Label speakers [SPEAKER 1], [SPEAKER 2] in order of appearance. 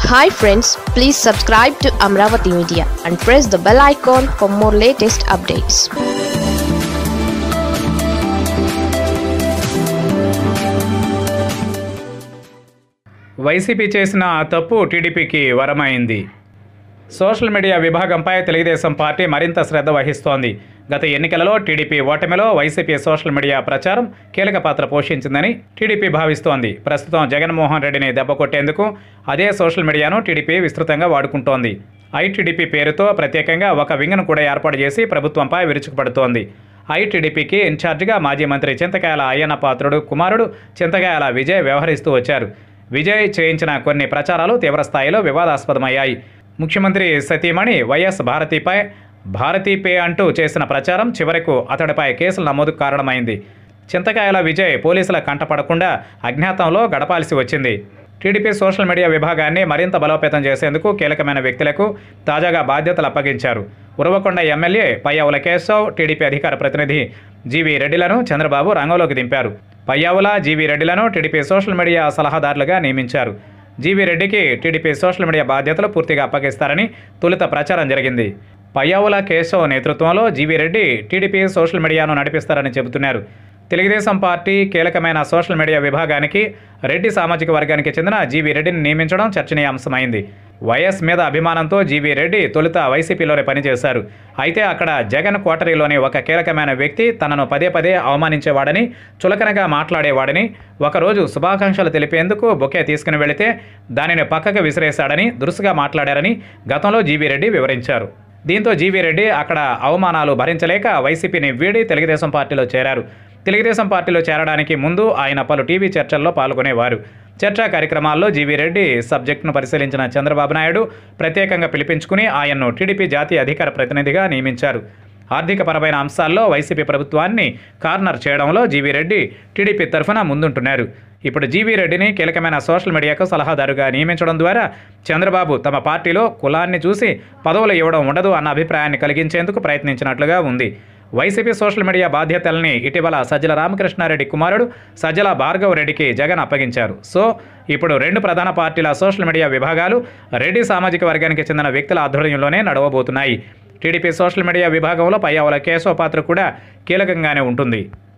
[SPEAKER 1] hi friends please subscribe to Amaravati media and press the bell icon for more latest updates
[SPEAKER 2] YCP చేసిన తప్పు టీడీపీకి వరమైంది social media విభాగంపై Telugu Desam party మరింత శ్రద్ధ వహిస్తోంది గత ఎన్నికలలో టీడీపీ ఓటమిలో వైసీపీ సోషల్ మీడియా ప్రచారం కీలక పాత్ర పోషించిందని టీడీపీ భావిస్తోంది ప్రస్తుతం జగన్మోహన్ రెడ్డిని దెబ్బకొట్టేందుకు అదే సోషల్ మీడియాను టీడీపీ విస్తృతంగా వాడుకుంటోంది ఐటీడీపీ పేరుతో ప్రత్యేకంగా ఒక వింగ్ను కూడా ఏర్పాటు చేసి ప్రభుత్వంపై విరుచుకుపడుతోంది ఐటీడీపీకి ఇన్ఛార్జిగా మాజీ మంత్రి చింతకాయల అయ్యన్న పాత్రుడు కుమారుడు చింతకాయల విజయ్ వ్యవహరిస్తూ వచ్చారు విజయ్ చేయించిన కొన్ని ప్రచారాలు తీవ్రస్థాయిలో వివాదాస్పదమయ్యాయి ముఖ్యమంత్రి సతీమణి వైఎస్ భారతిపై భారతీ పే అంటూ చేసిన ప్రచారం చివరకు అతడిపై కేసులు నమోదుకు కారణమైంది చింతకాయల విజయ్ పోలీసుల కంటపడకుండా అజ్ఞాతంలో గడపాల్సి వచ్చింది టీడీపీ సోషల్ మీడియా విభాగాన్ని మరింత బలోపేతం చేసేందుకు కీలకమైన వ్యక్తులకు తాజాగా బాధ్యతలు అప్పగించారు ఉరవకొండ ఎమ్మెల్యే పయ్యావుల కేశవ్ టీడీపీ అధికార ప్రతినిధి జీవీ రెడ్డిలను చంద్రబాబు రంగంలోకి దింపారు పయ్యావుల జీవీ రెడ్డిలను టీడీపీ సోషల్ మీడియా సలహాదారులుగా నియమించారు జీవీ రెడ్డికి టీడీపీ సోషల్ మీడియా బాధ్యతలు పూర్తిగా అప్పగిస్తారని తొలుత ప్రచారం జరిగింది పయ్యావుల కేశవ్ నేతృత్వంలో జీవీ రెడ్డి టీడీపీ సోషల్ మీడియాను నడిపిస్తారని చెబుతున్నారు తెలుగుదేశం పార్టీ కీలకమైన సోషల్ మీడియా విభాగానికి రెడ్డి సామాజిక వర్గానికి చెందిన జీవీ రెడ్డిని నియమించడం చర్చనీయాంశమైంది వైఎస్ మీద అభిమానంతో జీవీ రెడ్డి తొలుత వైసీపీలోనే పనిచేశారు అయితే అక్కడ జగన్ కోటరీలోని ఒక కీలకమైన వ్యక్తి తనను పదే పదే అవమానించేవాడని చులకనగా మాట్లాడేవాడని ఒకరోజు శుభాకాంక్షలు తెలిపేందుకు బొకే తీసుకుని వెళితే దానిని పక్కకు విసిరేశాడని దురుసుగా మాట్లాడారని గతంలో జీవీ రెడ్డి వివరించారు దీంతో జీవీ రెడ్డి అక్కడ అవమానాలు భరించలేక వైసీపీని వీడి తెలుగుదేశం పార్టీలో చేరారు తెలుగుదేశం పార్టీలో చేరడానికి ముందు ఆయన పలు టీవీ చర్చల్లో పాల్గొనేవారు చర్చా కార్యక్రమాల్లో జీవీ రెడ్డి సబ్జెక్టును పరిశీలించిన చంద్రబాబు నాయుడు ప్రత్యేకంగా పిలిపించుకుని ఆయన్ను టీడీపీ జాతీయ అధికార ప్రతినిధిగా నియమించారు ఆర్థికపరమైన అంశాల్లో వైసీపీ ప్రభుత్వాన్ని కార్నర్ చేయడంలో జీవీ రెడ్డి టీడీపీ తరఫున ముందుంటున్నారు ఇప్పుడు జీవీ రెడ్డిని కీలకమైన సోషల్ మీడియాకు సలహాదారుగా నియమించడం ద్వారా చంద్రబాబు తమ పార్టీలో కులాన్ని చూసి పదవులు ఇవ్వడం ఉండదు అన్న అభిప్రాయాన్ని కలిగించేందుకు ప్రయత్నించినట్లుగా ఉంది వైసీపీ సోషల్ మీడియా బాధ్యతల్ని ఇటీవల సజ్జల రామకృష్ణారెడ్డి కుమారుడు సజ్జల భార్గవ్ రెడ్డికి జగన్ అప్పగించారు సో ఇప్పుడు రెండు ప్రధాన పార్టీల సోషల్ మీడియా విభాగాలు రెడ్డి సామాజిక వర్గానికి చెందిన వ్యక్తుల ఆధ్వర్యంలోనే నడవబోతున్నాయి టీడీపీ సోషల్ మీడియా విభాగంలో పయ్యావుల కేశవ పాత్ర కూడా కీలకంగానే ఉంటుంది